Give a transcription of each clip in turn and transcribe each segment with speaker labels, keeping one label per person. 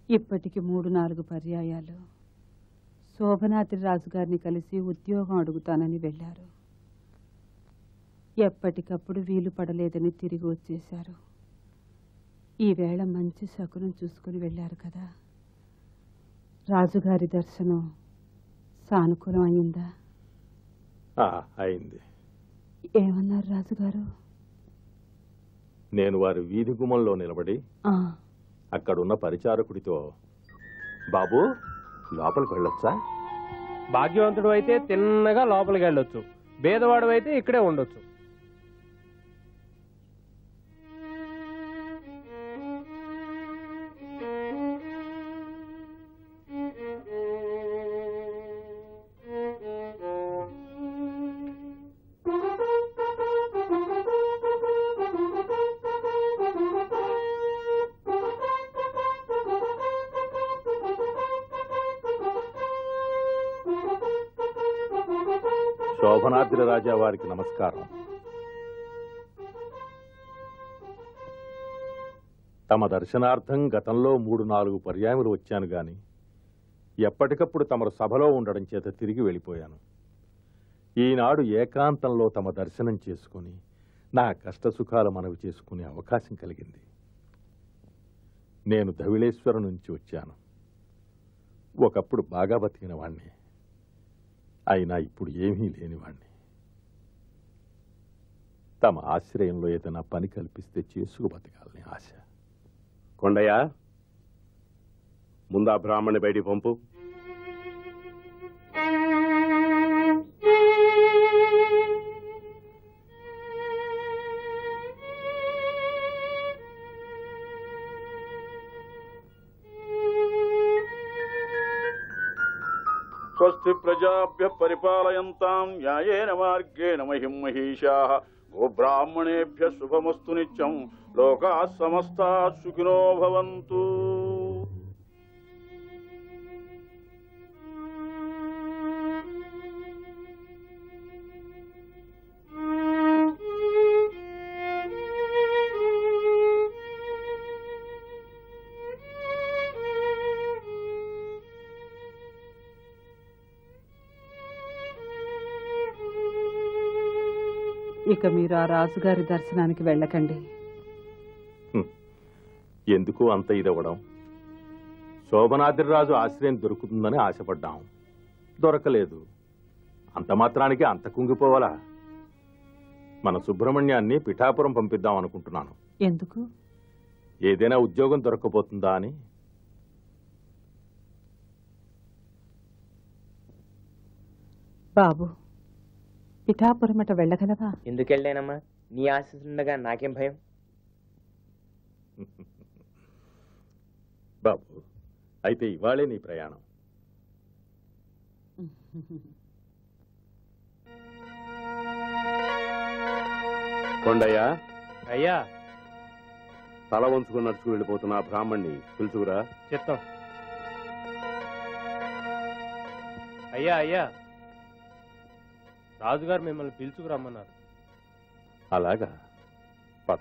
Speaker 1: ఇప్పటికి మూడు నాలుగు పర్యాయాలు శోభనాద్రి రాజు గారిని కలిసి ఉద్యోగం అడుగుతానని వెళ్ళారు ఎప్పటికప్పుడు వీలు పడలేదని తిరిగి వచ్చేశారు ఈవేళ మంచి శకునం చూసుకుని వెళ్ళారు కదా రాజుగారి దర్శనం సానుకూలం అయిందా
Speaker 2: ఆ, అయింది
Speaker 1: ఏమన్నారు రాజుగారు
Speaker 2: నేను వారి వీధి గుమ్మంలో నిలబడి
Speaker 1: ఆ,
Speaker 2: అక్కడున్న పరిచారకుడితో బాబు లోపలికి వెళ్ళొచ్చా
Speaker 3: భాగ్యవంతుడు అయితే తిన్నగా లోపలికి వెళ్ళొచ్చు భేదవాడు అయితే ఇక్కడే ఉండొచ్చు
Speaker 2: శోభనాద్రి రాజా వారికి నమస్కారం తమ దర్శనార్థం గతంలో మూడు నాలుగు పర్యాయములు వచ్చాను గాని ఎప్పటికప్పుడు తమరు సభలో ఉండడం చేత తిరిగి వెళ్ళిపోయాను ఈనాడు ఏకాంతంలో తమ దర్శనం చేసుకుని నా కష్టసుఖాలు మనవి చేసుకునే అవకాశం కలిగింది నేను ధవిళేశ్వరం నుంచి వచ్చాను ఒకప్పుడు బాగా బతికిన వాణ్ణి అయినా ఇప్పుడు ఏమీ లేనివాణ్ణి తమ ఆశ్రయంలో ఏదైనా పని కల్పిస్తే చేసుకు బతకాలని ఆశ
Speaker 4: కొండయ్య ముందా బ్రాహ్మణి బయటికి పంపు
Speaker 5: స్వస్తి ప్రజాభ్య పరిపాలయంతాం న్యాయేన మార్గేణ మహిం మహిషా గోబ్రాహ్మణేభ్య శుభమస్తు నిత్యం లోకా సమస్తా సుఖినో భవంతు
Speaker 1: ఇక మీరు ఆ రాజుగారి దర్శనానికి వెళ్ళకండి
Speaker 2: ఎందుకు అంత ఇదవ్వడం శోభనాద్రిరాజు ఆశ్రయం దొరుకుతుందని ఆశపడ్డాం దొరకలేదు అంత మాత్రానికి అంత కుంగిపోవాలా మన సుబ్రహ్మణ్యాన్ని పిఠాపురం పంపిద్దాం అనుకుంటున్నాను
Speaker 1: ఎందుకు
Speaker 2: ఏదైనా ఉద్యోగం దొరకబోతుందా అని
Speaker 1: బాబు పిఠాపురమట వెళ్ళగలవా
Speaker 6: ఎందుకెళ్ళానమ్మా నీ ఆశీస్సులుండగా నాకేం భయం
Speaker 2: బాబు అయితే ఇవాళే నీ ప్రయాణం
Speaker 4: కొండయ్య
Speaker 3: అయ్యా
Speaker 4: తల వంచుకుని నడుచుకు వెళ్ళిపోతున్న ఆ బ్రాహ్మణ్ణి పిలుచుకురా
Speaker 3: చిత్తం అయ్యా అయ్యా రాజుగారు మిమ్మల్ని పిలుచుకురమ్మన్నారు
Speaker 2: అలాగా పద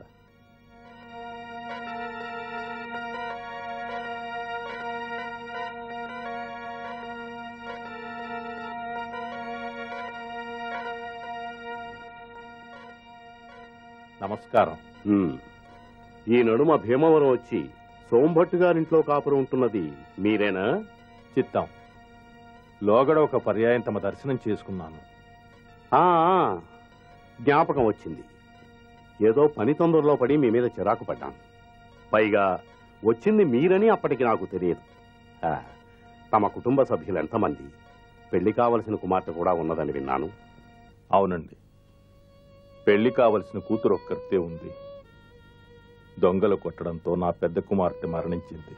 Speaker 2: నమస్కారం
Speaker 4: ఉమ్. ఈ నడుమ భీమవరం వచ్చి సోంభట్టు గారింట్లో కాపురం ఉంటున్నది మీరేనా
Speaker 2: చిత్తం లోగడ ఒక పర్యాయం తమ దర్శనం చేసుకున్నాను
Speaker 4: ఆ ఆ, జ్ఞాపకం వచ్చింది ఏదో పని తొందరలో పడి మీ మీద చిరాకు పడ్డాను పైగా వచ్చింది మీరని అప్పటికి నాకు తెలియదు ఆ, తమ కుటుంబ సభ్యులు ఎంతమంది పెళ్లి కావలసిన కుమార్తె కూడా ఉన్నదని విన్నాను
Speaker 2: అవునండి పెళ్లి కావలసిన కూతురు ఒక్కరితే ఉంది దొంగలు కొట్టడంతో నా పెద్ద కుమార్తె మరణించింది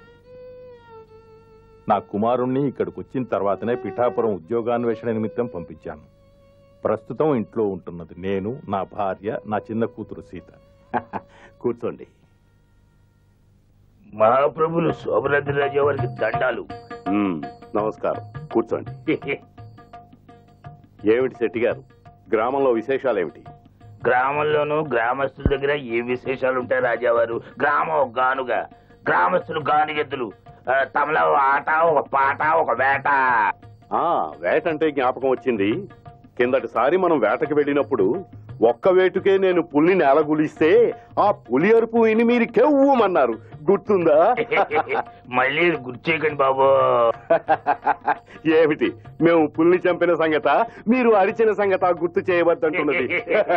Speaker 2: నా కుమారుణ్ణి ఇక్కడికి వచ్చిన తర్వాతనే పిఠాపురం ఉద్యోగాన్వేషణ నిమిత్తం పంపించాను ప్రస్తుతం ఇంట్లో ఉంటున్నది నేను నా భార్య నా చిన్న కూతురు సీత
Speaker 4: కూర్చోండి
Speaker 7: మహాప్రభులు శోభనాద్రి రాజా వారికి దండాలు
Speaker 4: ఉమ్, నమస్కారం కూర్చోండి ఏమిటి శెట్టి గారు గ్రామంలో విశేషాలేమిటి
Speaker 7: గ్రామంలోనూ గ్రామస్తుల దగ్గర ఏ విశేషాలు ఉంటాయి రాజావారు గ్రామం గానుగా గ్రామస్తులు గానిగెద్దులు ఆ, తమలో ఒక ఆట ఒక పాట ఒక వేట
Speaker 4: ఆ వేటంటే జ్ఞాపకం వచ్చింది కిందటిసారి మనం వేటకి వెళ్ళినప్పుడు ఒక్క వేటుకే నేను పులిని నేలగులిస్తే ఆ పులి అరుపు విని మీరు కెవ్వమన్నారు గుర్తుందా
Speaker 7: మళ్ళీ గుర్తు చేయకండి బాబు
Speaker 4: ఏమిటి మేము పులిని చంపిన సంగత మీరు అరిచిన సంగత గుర్తు చేయవద్దంటున్నది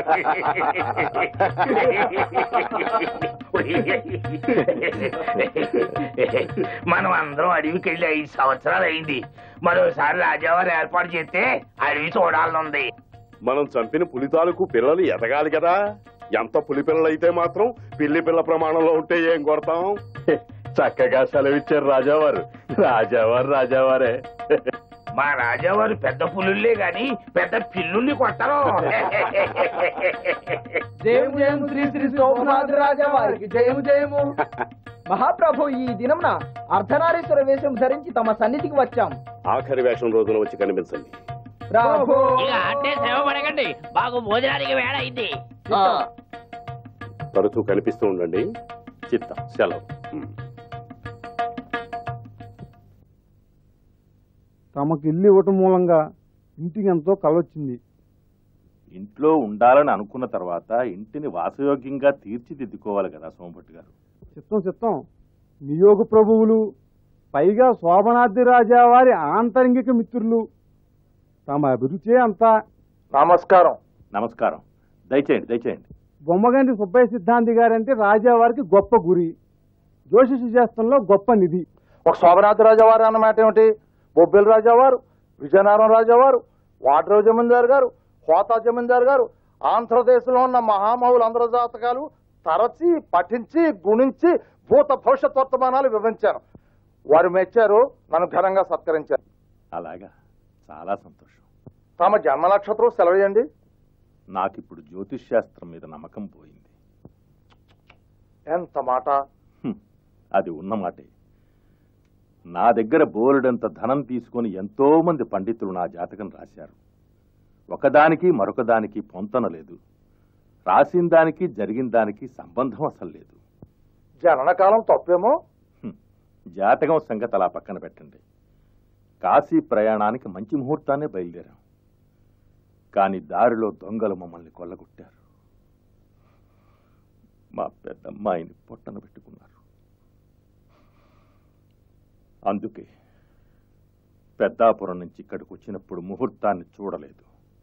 Speaker 7: మనం అందరం అడవికి వెళ్ళి ఐదు సంవత్సరాలు అయింది మరోసారి రాజావారు ఏర్పాటు చేస్తే అడవి చూడాలనుంది
Speaker 4: మనం చంపిన పులి తాలూకు పిల్లలు ఎదగాలి కదా ఎంత పులి పిల్లలైతే మాత్రం పిల్లి పిల్ల ప్రమాణంలో ఉంటే ఏం కొడతాం చక్కగా సెలవిచ్చారు రాజావారు రాజావారు రాజావారే
Speaker 7: మా రాజావారు పెద్ద పులుల్లే గాని పెద్ద పిల్లుల్ని కొట్టరు
Speaker 8: జయము జయము శ్రీ శ్రీ సోమనాథ రాజా వారికి జయము జయము మహాప్రభు ఈ దినమున అర్ధనారీశ్వర వేషం ధరించి తమ సన్నిధికి వచ్చాం
Speaker 4: ఆఖరి వేషం రోజున వచ్చి కనిపించండి
Speaker 8: ప్రభు
Speaker 9: ఇక అంటే శ్రమ పడకండి బాగు భోజనానికి వేళ అయింది
Speaker 4: తరచూ కనిపిస్తూ ఉండండి చిత్తం సెలవు
Speaker 10: తమకు ఇల్లు ఇవ్వటం మూలంగా ఇంటికి ఎంతో కలొచ్చింది
Speaker 2: ఇంట్లో ఉండాలని అనుకున్న తర్వాత ఇంటిని వాసయోగ్యంగా తీర్చిదిద్దుకోవాలి కదా సోమభట్ గారు
Speaker 10: చిత్తం చిత్తం నియోగ ప్రభువులు పైగా శోభనాద్రి రాజా వారి ఆంతరంగిక మిత్రులు తమ అభిరుచే అంతా
Speaker 3: నమస్కారం
Speaker 2: నమస్కారం దయచేయండి దయచేయండి
Speaker 10: బొమ్మగంటి సుబ్బయ్య సిద్ధాంతి గారంటే రాజావారికి గొప్ప గురి జ్యోతిష శాస్త్రంలో గొప్ప నిధి
Speaker 3: ఒక శోభనాథ రాజావారు అన్నమాట ఏమిటి బొబ్బిలి రాజావారు విజయనగరం రాజావారు వాడ్రవ జమీందారు గారు హోతా జమీందారు గారు ఆంధ్రదేశంలో ఉన్న మహామహులు అందరి జాతకాలు తరచి పఠించి గుణించి భూత భవిష్యత్ వర్తమానాలు వివరించాను వారు మెచ్చారు నన్ను ఘనంగా సత్కరించారు
Speaker 2: అలాగా చాలా సంతోషం
Speaker 3: తమ జన్మ నక్షత్రం సెలవేయండి
Speaker 2: నాకిప్పుడు జ్యోతిష్ శాస్త్రం మీద నమ్మకం పోయింది
Speaker 3: ఎంత మాట
Speaker 2: హ్మ్, అది ఉన్నమాటే నా దగ్గర బోలెడంత ధనం తీసుకొని ఎంతో మంది పండితులు నా జాతకం రాశారు ఒకదానికి మరొకదానికి పొంతన లేదు రాసిన దానికి జరిగిన దానికి సంబంధం అసలు లేదు
Speaker 3: జనన కాలం తప్పేమో
Speaker 2: హ్మ్, జాతకం సంగతి అలా పక్కన పెట్టండి కాశీ ప్రయాణానికి మంచి ముహూర్తాన్నే బయలుదేరాం కానీ దారిలో దొంగలు మమ్మల్ని కొల్లగొట్టారు మా పెద్దమ్మాయిని పొట్టన పెట్టుకున్నారు అందుకే పెద్దాపురం నుంచి ఇక్కడికి వచ్చినప్పుడు ముహూర్తాన్ని చూడలేదు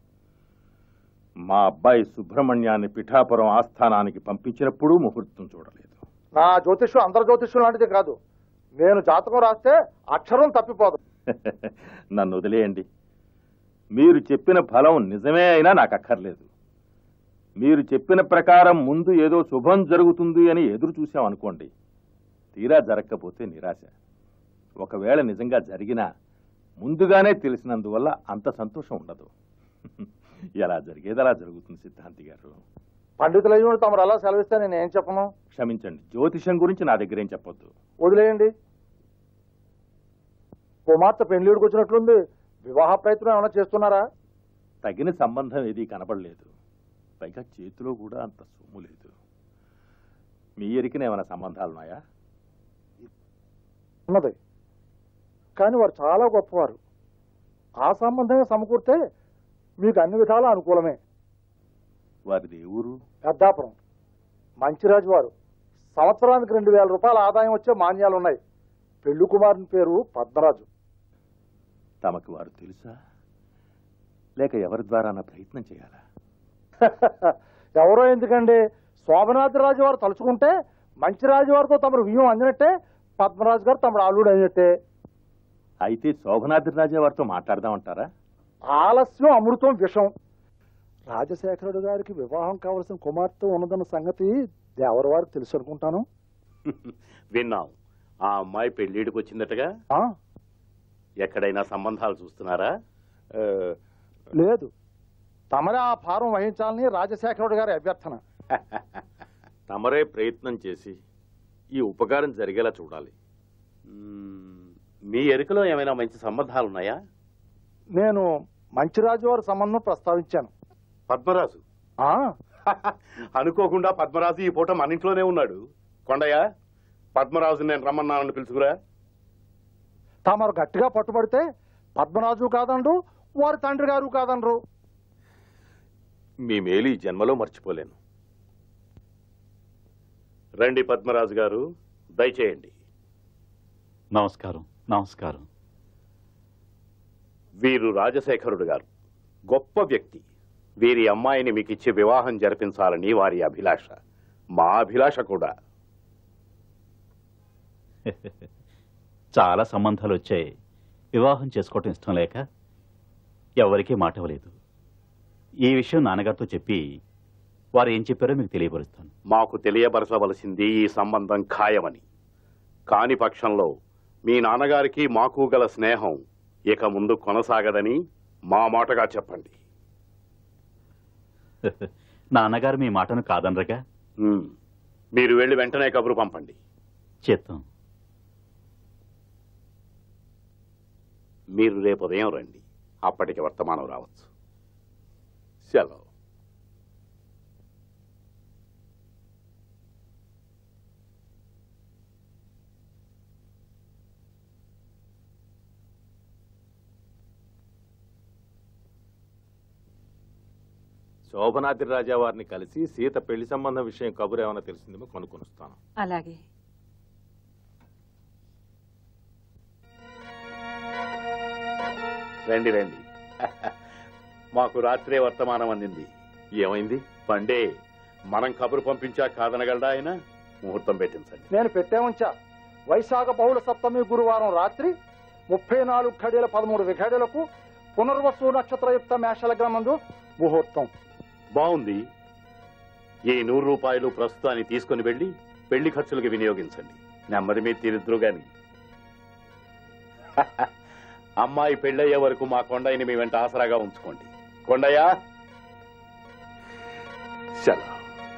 Speaker 2: మా అబ్బాయి సుబ్రహ్మణ్యాన్ని పిఠాపురం ఆస్థానానికి పంపించినప్పుడు ముహూర్తం చూడలేదు
Speaker 3: నా జ్యోతిష్యం అందరి జ్యోతిష్యం లాంటిది కాదు నేను జాతకం రాస్తే అక్షరం తప్పిపోదు
Speaker 2: నన్ను వదిలేయండి మీరు చెప్పిన ఫలం నిజమే అయినా నాకు అక్కర్లేదు మీరు చెప్పిన ప్రకారం ముందు ఏదో శుభం జరుగుతుంది అని ఎదురు చూసాం అనుకోండి తీరా జరగకపోతే నిరాశ ఒకవేళ నిజంగా జరిగినా ముందుగానే తెలిసినందువల్ల అంత సంతోషం ఉండదు ఎలా జరిగేది అలా జరుగుతుంది సిద్ధాంతి గారు
Speaker 3: పండితులయ్యుడు తమరు అలా సెలవిస్తే నేను ఏం చెప్పను
Speaker 2: క్షమించండి జ్యోతిషం గురించి నా దగ్గర ఏం చెప్పొద్దు
Speaker 3: వదిలేయండి కుమార్తె పెళ్లిడికి వచ్చినట్లుంది వివాహ ప్రయత్నం ఏమైనా చేస్తున్నారా
Speaker 2: తగిన సంబంధం ఏదీ కనబడలేదు పైగా చేతిలో కూడా అంత సొమ్ము లేదు మీ ఎరికిన ఏమైనా సంబంధాలున్నాయా
Speaker 3: ఉన్నది కానీ వారు చాలా గొప్పవారు ఆ సంబంధమే సమకూర్తే మీకు అన్ని విధాలా అనుకూలమే
Speaker 2: వారిది ఏ ఊరు
Speaker 3: పెద్దాపురం మంచిరాజు వారు సంవత్సరానికి రెండు వేల రూపాయల ఆదాయం వచ్చే మాన్యాలు ఉన్నాయి పెళ్లి కుమారుని పేరు పద్మరాజు
Speaker 2: తమకు వారు తెలుసా లేక ఎవరి ద్వారా ప్రయత్నం చేయాలా
Speaker 3: ఎవరో ఎందుకండి శోభనాథరాజు వారు తలుచుకుంటే మంచిరాజు వారితో తమరు వ్యూహం అందినట్టే పద్మరాజు గారు తమరు అల్లుడు అయినట్టే
Speaker 2: అయితే శోభనాద్రి రాజా వారితో మాట్లాడదామంటారా
Speaker 3: ఆలస్యం అమృతం విషం రాజశేఖరుడు గారికి వివాహం కావలసిన కుమార్తె ఉన్నదన్న సంగతి దేవర వారికి తెలుసు అనుకుంటాను
Speaker 4: విన్నాం ఆ అమ్మాయి పెళ్లిడికి వచ్చిందటగా
Speaker 3: ఆ,
Speaker 4: ఎక్కడైనా సంబంధాలు చూస్తున్నారా
Speaker 2: ఆ,
Speaker 3: లేదు తమరే ఆ భారం వహించాలని రాజశేఖరుడు గారి అభ్యర్థన
Speaker 2: తమరే ప్రయత్నం చేసి ఈ ఉపకారం జరిగేలా చూడాలి
Speaker 4: మ్మ్, మీ ఎరుకలో ఏమైనా మంచి సంబంధాలు ఉన్నాయా
Speaker 3: నేను మంచిరాజు వారి సంబంధం ప్రస్తావించాను
Speaker 4: పద్మరాజు
Speaker 3: ఆ
Speaker 4: అనుకోకుండా పద్మరాజు ఈ పూట మన ఇంట్లోనే ఉన్నాడు కొండయ్య పద్మరాజు నేను రమ్మన్నానని పిలుచుకురా
Speaker 3: తమరు గట్టిగా పట్టుబడితే పద్మరాజు కాదనరు వారి తండ్రి గారు కాదనరు
Speaker 2: మీ మేలు ఈ జన్మలో మర్చిపోలేను
Speaker 4: రండి పద్మరాజు గారు దయచేయండి
Speaker 11: నమస్కారం నమస్కారం
Speaker 4: వీరు రాజశేఖరుడు గారు గొప్ప వ్యక్తి వీరి అమ్మాయిని మీకు ఇచ్చి వివాహం జరిపించాలని వారి అభిలాష మా అభిలాష కూడా
Speaker 11: చాలా సంబంధాలు వచ్చాయి వివాహం చేసుకోవటం ఇష్టం లేక ఎవరికీ మాట ఇవ్వలేదు ఈ విషయం నాన్నగారితో చెప్పి వారు ఏం చెప్పారో మీకు తెలియపరుస్తాను
Speaker 4: మాకు తెలియపరచవలసింది ఈ సంబంధం ఖాయమని కాని పక్షంలో మీ నాన్నగారికి మాకు గల స్నేహం ఇక ముందు కొనసాగదని మా మాటగా చెప్పండి
Speaker 11: నాన్నగారు మీ మాటను కాదనరుగా
Speaker 4: ఉమ్. మీరు వెళ్ళి వెంటనే కబురు పంపండి
Speaker 11: చేద్దాం
Speaker 4: మీరు రేపు ఉదయం రండి అప్పటికి వర్తమానం రావచ్చు సెలవు
Speaker 2: శోభనాద్రి రాజా వారిని కలిసి సీత పెళ్లి సంబంధం విషయం కబురు ఏమైనా తెలిసిందేమో కనుక్కొనిస్తాను
Speaker 1: అలాగే
Speaker 4: రండి రండి మాకు రాత్రే వర్తమానం అందింది
Speaker 2: ఏమైంది
Speaker 4: పండే మనం కబురు పంపించా కాదనగలడా ఆయన ముహూర్తం పెట్టించండి
Speaker 3: నేను పెట్టే ఉంచా వైశాఖ బహుళ సప్తమి గురువారం రాత్రి ముప్పై నాలుగు ఘడియల పదమూడు విఘడియలకు పునర్వసు నక్షత్రయుక్త మేషలగ్నమందు ముహూర్తం
Speaker 4: బాగుంది ఈ నూరు రూపాయలు ప్రస్తుతాన్ని తీసుకుని వెళ్ళి పెళ్లి ఖర్చులకు వినియోగించండి నెమ్మది మీద తీరుద్దురు గాని అమ్మాయి పెళ్ళయ్యే వరకు మా కొండయ్యని మీ వెంట ఆసరాగా ఉంచుకోండి కొండయ్య సెలవు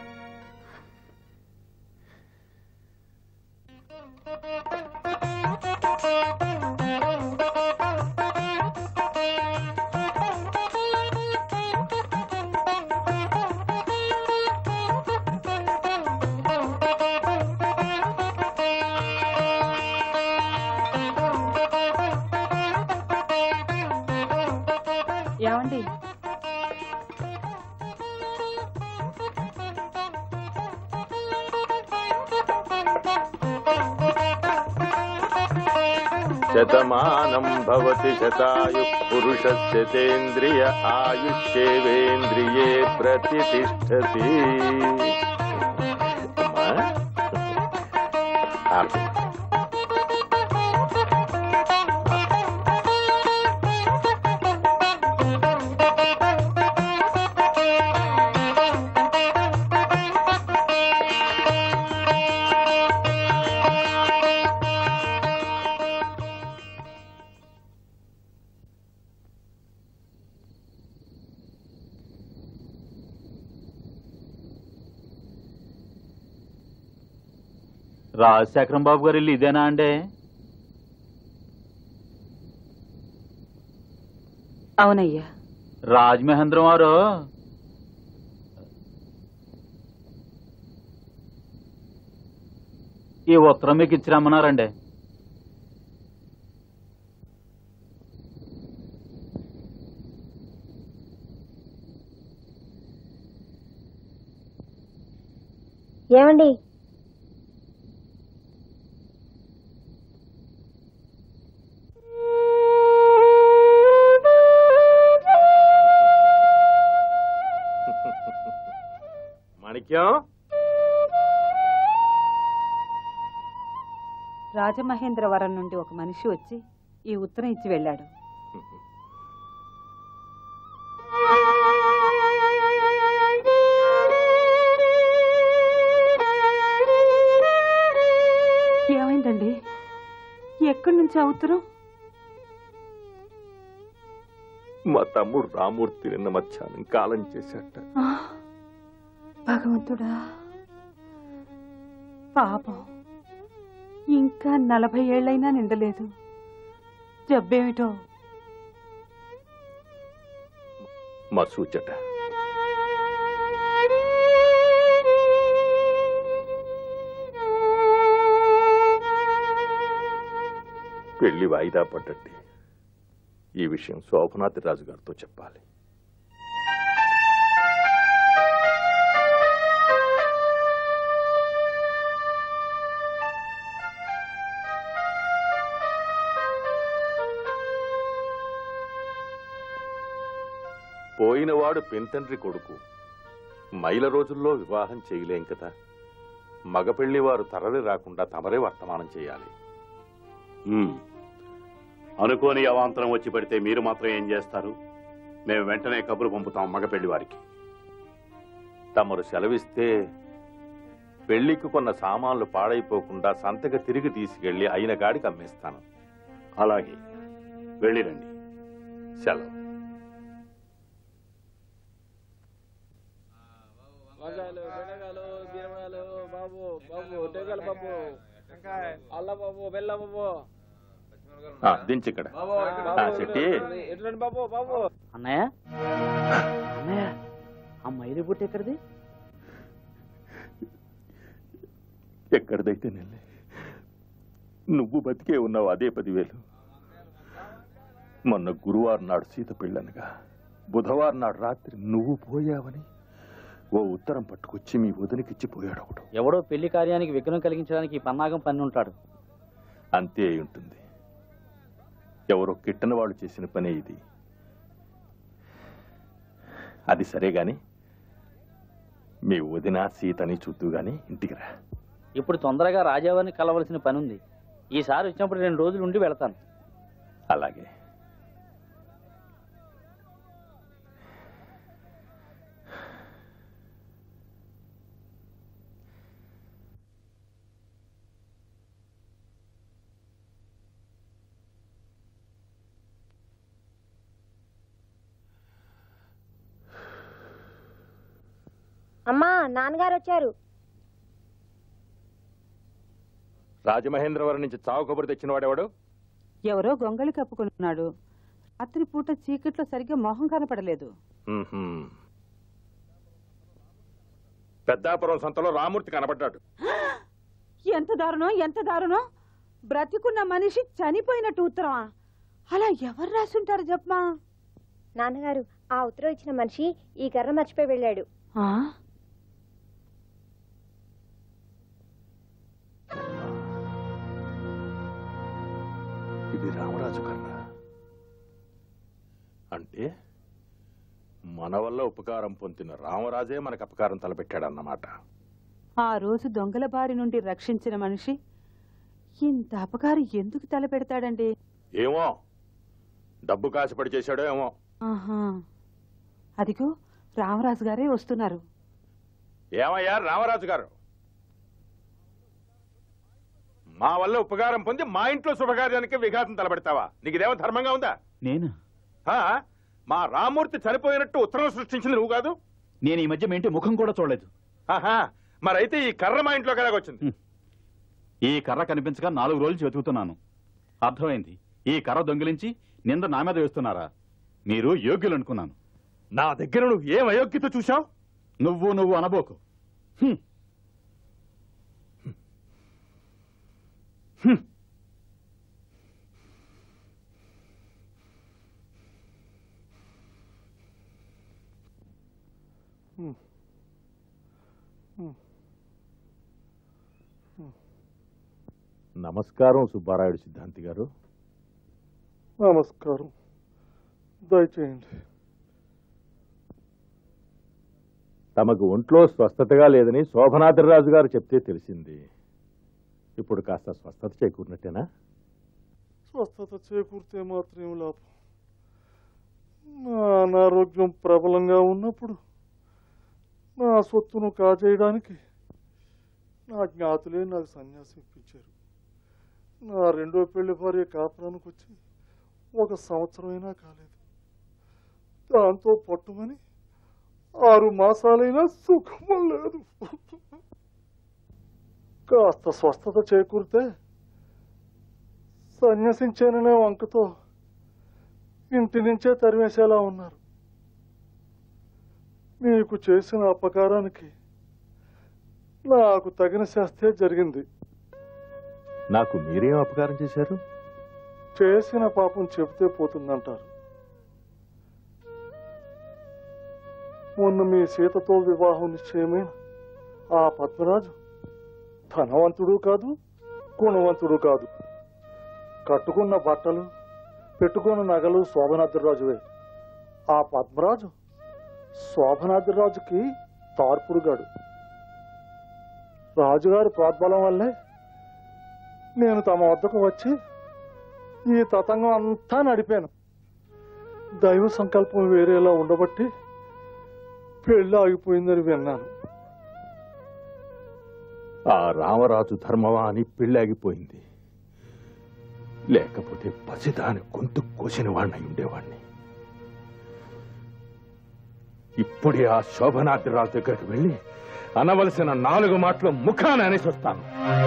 Speaker 1: ఏమండి
Speaker 2: శతమానం భవతి శతాయు పురుషస్యతేంద్రియ ఆయుష్యేవేంద్రియే ప్రతిష్టతి
Speaker 11: రాజశేఖరం బాబు గారు ఇల్లు ఇదేనా అండి
Speaker 1: అవునయ్యా
Speaker 11: రాజమహేంద్రం వారు ఈ ఉత్తరం మీకు ఇచ్చి రమ్మన్నారండి
Speaker 12: ఏమండి
Speaker 2: మాణిక్యం
Speaker 1: రాజమహేంద్రవరం నుండి ఒక మనిషి వచ్చి ఈ ఉత్తరం ఇచ్చి వెళ్ళాడు ఏమైందండి ఎక్కడి నుంచి ఆ ఉత్తరం
Speaker 2: మా తమ్ముడు రామూర్తి నిన్న మధ్యాహ్నం కాలం చేశాట
Speaker 1: ఆ, భగవంతుడా పాపం ఇంకా నలభై ఏళ్ళైనా నిండలేదు జబ్బేమిటో
Speaker 2: మా సూచట పెళ్లి వాయిదా పడ్డట్టే ఈ విషయం శోభనాథి రాజు గారితో చెప్పాలి పోయినవాడు పెంతండ్రి కొడుకు మైల రోజుల్లో వివాహం చేయలేం కదా మగ పెళ్లివారు తరలి రాకుండా తమరే వర్తమానం చేయాలి
Speaker 4: ఉమ్. అనుకోని అవాంతరం వచ్చి పడితే మీరు మాత్రం ఏం చేస్తారు మేము వెంటనే కబురు పంపుతాం మగ పెళ్లి వారికి
Speaker 2: తమరు సెలవిస్తే పెళ్లికి కొన్న సామాన్లు పాడైపోకుండా సంతక తిరిగి తీసుకెళ్లి అయిన గాడికి అమ్మేస్తాను
Speaker 4: అలాగే వెళ్ళిరండి
Speaker 2: సెలవు
Speaker 8: వంకాయలు బెండకాయలు బీరకాయలు బాబు బాబు టెంకాయలు బాబు అల్ల బాబు బెల్ల బాబు
Speaker 2: ఆ, దించిక్కడ
Speaker 8: బాబు
Speaker 2: ఆ, చెట్టి
Speaker 8: ఎట్లండి బాబు బాబు
Speaker 13: అన్నయ్య అన్నయ్య ఆ మైలు బుట్ట ఎక్కడిది
Speaker 2: ఎక్కడిదైతే నెల్లి నువ్వు బతికే ఉన్నావు అదే పదివేలు మొన్న గురువారం నాడు సీత పెళ్ళనగా బుధవారం నాడు రాత్రి నువ్వు పోయావని ఓ ఉత్తరం పట్టుకొచ్చి మీ వదినకిచ్చి పోయాడు ఒకడు
Speaker 13: ఎవడో పెళ్లి కార్యానికి విఘ్నం కలిగించడానికి ఈ పన్నాగం పని ఉంటాడు
Speaker 2: అంతే అయి ఉంటుంది ఎవరో కిట్టన వాళ్ళు చేసిన పనే ఇది అది సరే గాని మీ వదిన సీతని చూద్దు గాని ఇంటికి రా
Speaker 13: ఇప్పుడు తొందరగా రాజావారిని కలవలసిన పని ఉంది ఈసారి వచ్చినప్పుడు రెండు రోజులు ఉండి వెళతాను
Speaker 2: అలాగే
Speaker 12: అమ్మా నాన్నగారు వచ్చారు
Speaker 2: రాజమహేంద్రవరం నుంచి చావు కబురు తెచ్చిన వాడెవడు
Speaker 1: ఎవరో గొంగళి కప్పుకున్నాడు రాత్రి పూట చీకట్లో సరిగ్గా మొహం కనపడలేదు
Speaker 2: మ్మ్హ్మ్. పెద్దాపురం సంతలో రామూర్తి కనబడ్డాడు
Speaker 1: ఎంత దారుణం ఎంత దారుణం బ్రతికున్న మనిషి చనిపోయినట్టు ఉత్తరమా అలా ఎవరు రాసుంటారు చెప్పమా
Speaker 12: నాన్నగారు ఆ ఉత్తరం ఇచ్చిన మనిషి ఈ కర్ర మర్చిపోయి వెళ్ళాడు
Speaker 2: ఇది రామరాజు కర్ర అంటే మన వల్ల ఉపకారం పొందిన రామరాజే మనకు అపకారం తలపెట్టాడన్నమాట
Speaker 1: ఆ రోజు దొంగల బారి నుండి రక్షించిన మనిషి ఇంత అపకారం ఎందుకు తలపెడతాడండి
Speaker 2: ఏమో డబ్బు కాసిపడి చేశాడో ఏమో
Speaker 1: ఆహా అదిగో రామరాజు గారే వస్తున్నారు
Speaker 2: ఏమయ్యా రామరాజు గారు మా వల్ల ఉపకారం పొంది మా ఇంట్లో శుభకార్యానికి విఘాతం తలపెడతావా నీకు ఇదేమో ధర్మంగా ఉందా
Speaker 11: నేను
Speaker 2: ఆ? మా రామూర్తి చనిపోయినట్టు ఉత్తరం సృష్టించింది నువ్వు కాదు
Speaker 11: నేను ఈ మధ్య మీ ఇంటి ముఖం కూడా చూడలేదు
Speaker 2: ఆహా మరైతే ఈ కర్ర మా ఇంట్లో వచ్చింది
Speaker 11: ఈ కర్ర కనిపించగా నాలుగు రోజులు వెతుకుతున్నాను అర్థమైంది ఈ కర్ర దొంగిలించి నింద నా మీద వేస్తున్నారా మీరు యోగ్యులు అనుకున్నాను
Speaker 2: నా దగ్గర నువ్వు ఏం అయోగ్యత చూశావు
Speaker 11: నువ్వు నువ్వు అనబోకు హ్మ్.
Speaker 2: నమస్కారం సుబ్బారాయుడు సిద్ధాంతి గారు
Speaker 3: నమస్కారం దయచేయండి
Speaker 2: తమకు ఒంట్లో స్వస్థతగా లేదని శోభనాద్రిరాజు గారు చెప్తే తెలిసింది ఇప్పుడు కాస్త స్వస్థత చేకూరినట్టేనా
Speaker 3: స్వస్థత చేకూరితే మాత్రం ఏం లాభం నా అనారోగ్యం ప్రబలంగా ఉన్నప్పుడు నా సొత్తును కాజేయడానికి నా జ్ఞాతులే నాకు సన్యాసం ఇప్పించారు నా రెండో పెళ్లి భార్య కాపురానికి వచ్చి ఒక సంవత్సరమైనా కాలేదు దాంతో పట్టుమని ఆరు మాసాలైనా సుఖం లేదు కాస్త స్వస్థత చేకూరితే సన్యసించాననే వంకతో ఇంటి నుంచే తరిమేసేలా ఉన్నారు మీకు చేసిన అపకారానికి నాకు తగిన శాస్తే జరిగింది
Speaker 2: నాకు మీరేం అపకారం చేశారు
Speaker 3: చేసిన పాపం చెబితే పోతుందంటారు మొన్న మీ సీతతో వివాహం నిశ్చయమైన ఆ పద్మరాజు ధనవంతుడు కాదు గుణవంతుడు కాదు కట్టుకున్న బట్టలు పెట్టుకున్న నగలు శోభనాద్రిరాజువే ఆ పద్మరాజు శోభనాద్రిరాజుకి తార్పుడుగాడు రాజుగారి ప్రోద్బలం వల్లే నేను తమ వద్దకు వచ్చి ఈ తతంగం అంతా నడిపాను దైవ సంకల్పం వేరేలా ఉండబట్టి పెళ్ళి ఆగిపోయిందని విన్నాను
Speaker 2: ఆ రామరాజు ధర్మమా అని పెళ్ళాగిపోయింది లేకపోతే పసిదాని గొంతు కోసిన వాడినై ఉండేవాణ్ణి ఇప్పుడే ఆ శోభనాద్రిరాజు దగ్గరికి వెళ్ళి అనవలసిన నాలుగు మాటలు ముఖాన్ని అనేసి వస్తాను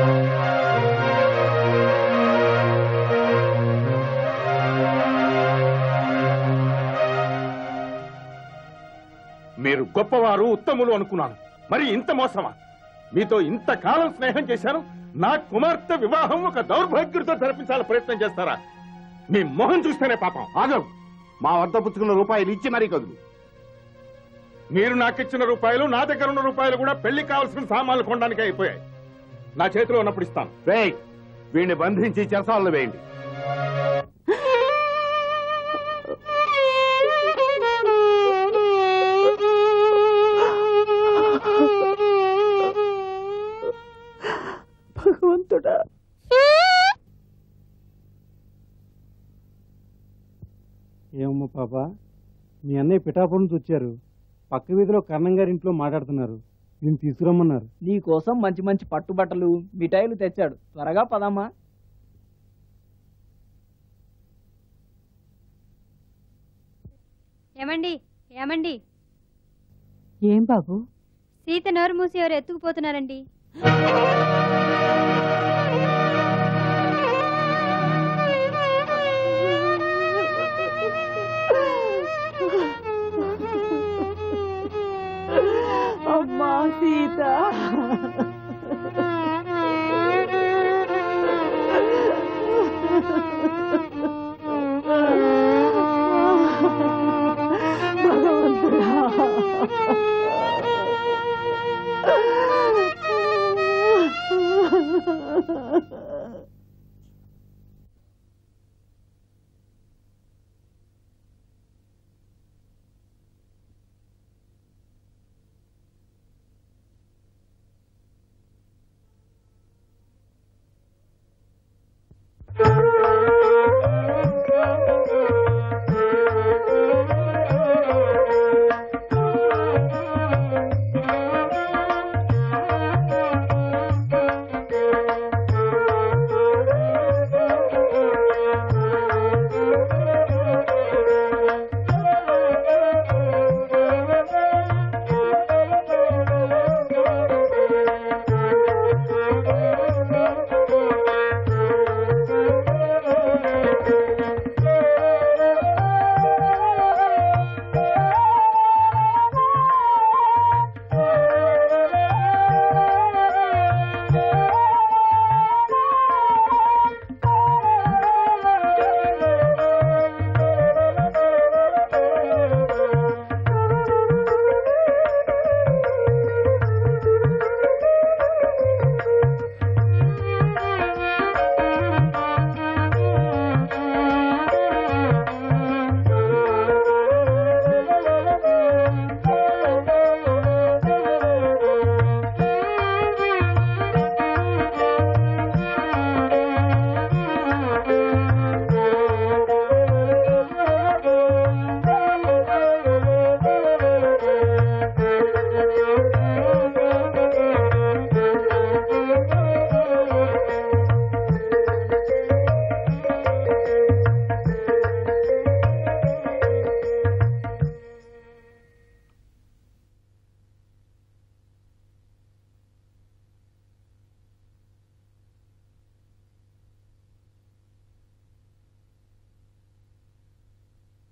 Speaker 2: మీరు గొప్పవారు ఉత్తములు అనుకున్నాను మరి ఇంత మోసమా మీతో ఇంతకాలం స్నేహం చేశాను నా కుమార్తె వివాహం ఒక దౌర్భాగ్యుడితో జరిపించాలని ప్రయత్నం చేస్తారా మీ మొహం చూస్తేనే పాపం
Speaker 4: ఆగం మా వద్ద పుచ్చుకున్న రూపాయలు ఇచ్చి మరీ కదులు
Speaker 2: మీరు నాకిచ్చిన రూపాయలు నా దగ్గర ఉన్న రూపాయలు కూడా పెళ్లి కావాల్సిన సామాన్లు కొనడానికి అయిపోయాయి నా చేతిలో ఉన్నప్పుడు ఇస్తాను
Speaker 4: రేయ్ వీడిని బంధించి చెరసాలను వేయండి
Speaker 1: భగవంతుడా
Speaker 10: ఏమమ్మా పాప మీ అన్నయ్య పిఠాపురం నుంచి వచ్చారు పక్క వీధిలో కర్ణం గారి ఇంట్లో మాట్లాడుతున్నారు నేను తీసుకురమ్మన్నారు
Speaker 8: నీ కోసం మంచి మంచి పట్టుబట్టలు మిఠాయిలు తెచ్చాడు త్వరగా పదమ్మా
Speaker 14: ఏమండి ఏమండి
Speaker 1: ఏం బాబు
Speaker 14: సీత నోరు మూసి ఎవరు ఎత్తుకుపోతున్నారండి